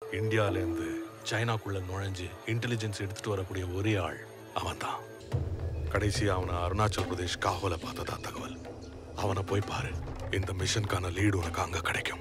இந்தியால இருந்து சைனாக்குள்ள நுழைஞ்சு இன்டெலிஜென்ஸ் எடுத்துட்டு வரக்கூடிய ஒரே ஆள் அவன்தான் கடைசியா அவனை அருணாச்சல் பிரதேஷ் காவல பார்த்ததா தகவல் அவனை போய் பாரு இந்த மிஷனுக்கான லீடு உனக்கு அங்க கிடைக்கும்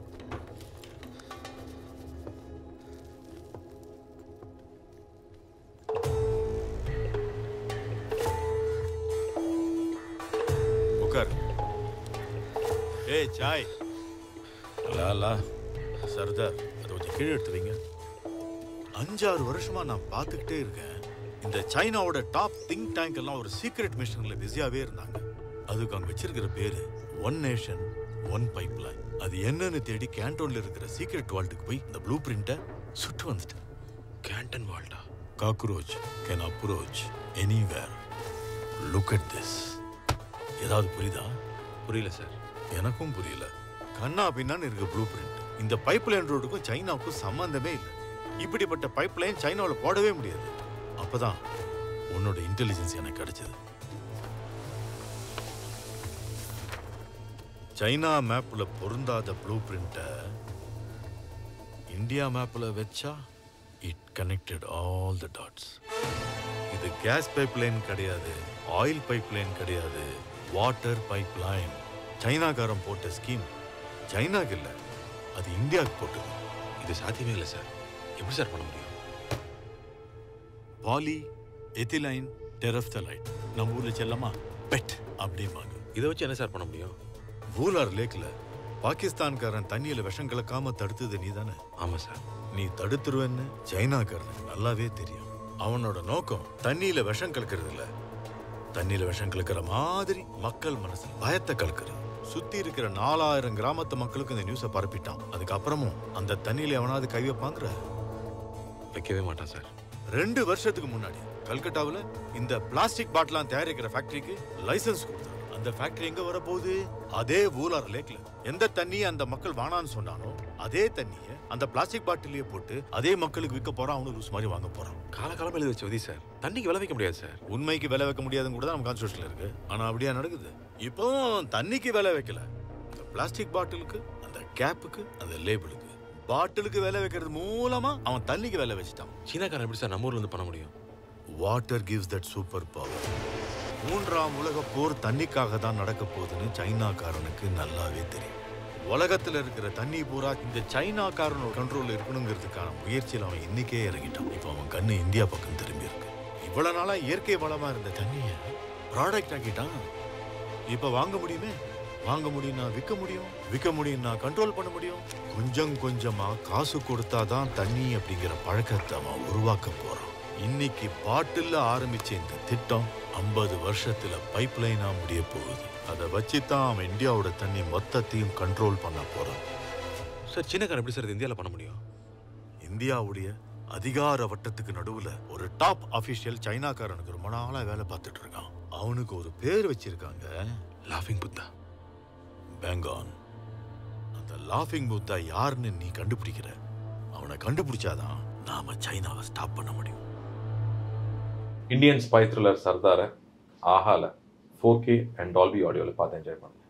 உட்கார் ஏய் சாய் லாலா சர்தார் அதை கொஞ்சம் கீழே எடுத்து வைங்க அஞ்சாறு வருஷமா நான் பார்த்துக்கிட்டே இருக்கேன் இந்த சைனாவோட டாப் திங்க் டேங்க் எல்லாம் ஒரு சீக்ரெட் மிஷன்ல பிஸியாவே இருந்தாங்க அதுக்கு அவங்க வச்சிருக்கிற பேரு one nation one pipeline அது என்னன்னு தேடி கேண்டோன்ல இருக்கிற சீக்ரெட் வால்ட்டுக்கு போய் இந்த ப்ளூ பிரிண்ட்டை சுட்டு வந்துட்டேன் கேண்டன் வால்டா cockroach can approach anywhere look at this ஏதாவது புரியுதா புரியல சார் எனக்கும் புரியல கண்ணா பின்னான்னு இருக்க ப்ளூ பிரிண்ட் இந்த பைப் லைன் ரோடுக்கும் சைனாவுக்கும் சம்பந்தமே இல்லை இப்படிப்பட்ட பைப் லைன் சைனாவில் போடவே முடியாது அப்பதான் உன்னோட இன்டெலிஜென்ஸ் எனக்கு கிடைச்சது சைனா மேப்ல பொருந்தாத ப்ளூ பிரிண்ட்டை இந்தியா மேப்ல வச்சா it connected all the dots இது கேஸ் பைப் லைன் கிடையாது ஆயில் பைப் லைன் கிடையாது வாட்டர் பைப் லைன் சைனாக்காரன் போட்ட ஸ்கீம் சைனாக்கு இல்ல அது இந்தியாவுக்கு போட்டது இது சாத்தியமே இல்லை சார் எப்படி சார் பண்ண முடியும் பாலி எத்திலைன் டெரஃப்தலைட் நம்ம ஊர்ல செல்லமா பெட் அப்படிம்பாங்க இதை வச்சு என்ன சார் பண்ண முடியும் வூலார் லேக்ல பாகிஸ்தான்காரன் தண்ணியில விஷம் கலக்காம தடுத்தது நீதானே ஆமா சார் நீ தடுத்துருவேன்னு சைனாக்காரனுக்கு நல்லாவே தெரியும் அவனோட நோக்கம் தண்ணியில விஷம் கலக்கிறது இல்ல தண்ணியில விஷம் கலக்கிற மாதிரி மக்கள் மனசுல பயத்தை கலக்கிறது சுத்தி இருக்கிற நாலாயிரம் கிராமத்து மக்களுக்கு இந்த நியூஸை பரப்பிட்டான் அதுக்கப்புறமும் அந்த தண்ணியில எவனாவது கை வைப்பாங்கிற வைக்கவே மாட்டான் சார் ரெண்டு வருஷத்துக்கு முன்னாடி கல்கட்டாவுல இந்த பிளாஸ்டிக் பாட்டிலாம் தயாரிக்கிற ஃபேக்டரிக்கு லைசென்ஸ் கொடுத்தாங்க அந்த ஃபேக்டரி எங்க வரப்போகுது அதே ஊலார் லேக்ல எந்த தண்ணியை அந்த மக்கள் வானான்னு சொன்னானோ அதே தண்ணியை அந்த பிளாஸ்டிக் பாட்டிலேயே போட்டு அதே மக்களுக்கு விற்க போறான் அவனு லூஸ் மாதிரி வாங்க போறான் காலகாலம் எழுதி வச்ச விதி சார் தண்ணிக்கு விலை வைக்க முடியாது சார் உண்மைக்கு விலை வைக்க முடியாதுன்னு கூட தான் நம்ம கான்ஸ்டியூஷன்ல இருக்கு ஆனா அப்படியா நடக்குது இப்போ தண்ணிக்கு விலை வைக்கல அந்த பிளாஸ்டிக் பாட்டிலுக்கு அந்த கேப்புக்கு அந்த லேபிளுக்கு பாட்டிலுக்கு விலை வைக்கிறது மூலமா அவன் தண்ணிக்கு விலை வச்சுட்டான் சீனாக்காரன் எப்படி சார் நம்ம ஊர்ல இருந்து பண்ண முடியும் water gives that super power மூன்றாம் உலக போர் தண்ணிக்காக தான் நடக்க போகுதுன்னு சைனாக்காரனுக்கு நல்லாவே தெரியும் உலகத்துல இருக்கிற தண்ணி பூரா இந்த சைனாக்காரனோட கண்ட்ரோல்ல இருக்கணுங்கிறதுக்கான முயற்சியில் அவன் இன்னைக்கே இறங்கிட்டான் இப்போ அவன் கண்ணு இந்தியா பக்கம் திரும்பி இருக்கு இவ்வளவு நாளா இயற்கை வளமா இருந்த தண்ணிய ப்ராடக்ட் ஆக்கிட்டான் இப்ப வாங்க முடியுமே வாங்க முடியும்னா விற்க முடியும் விற்க முடியும்னா கண்ட்ரோல் பண்ண முடியும் கொஞ்சம் கொஞ்சமா காசு கொடுத்தாதான் தண்ணி அப்படிங்கிற பழக்கத்தை அவன் உருவாக்க போறான் இன்னைக்கு பாட்டில்ல ஆரம்பிச்ச இந்த திட்டம் ஐம்பது வருஷத்துல பைப் லைனா முடிய போகுது அதை வச்சுதான் அவன் இந்தியாவோட தண்ணி மொத்தத்தையும் கண்ட்ரோல் பண்ண போறான் சார் சீனாக்காரன் எப்படி சார் இது இந்தியாவில் பண்ண முடியும் இந்தியாவுடைய அதிகார வட்டத்துக்கு நடுவுல ஒரு டாப் அபிஷியல் சைனாக்காரனுக்கு ரொம்ப நாளா வேலை பார்த்துட்டு இருக்கான் அவனுக்கு ஒரு பேர் வச்சிருக்காங்க லாஃபிங் புத்தா பேங்கான் அந்த லாஃபிங் புத்தா யாருன்னு நீ கண்டுபிடிக்கிற அவனை கண்டுபிடிச்சாதான் நாம சைனாவை ஸ்டாப் பண்ண முடியும் இந்தியன் ஸ்பை த்ரில்லர் சர்தாரை ஆஹால ஃபோர் கே அண்ட் டால்பி ஆடியோவில் பார்த்து என்ஜாய் பண்ணுங்க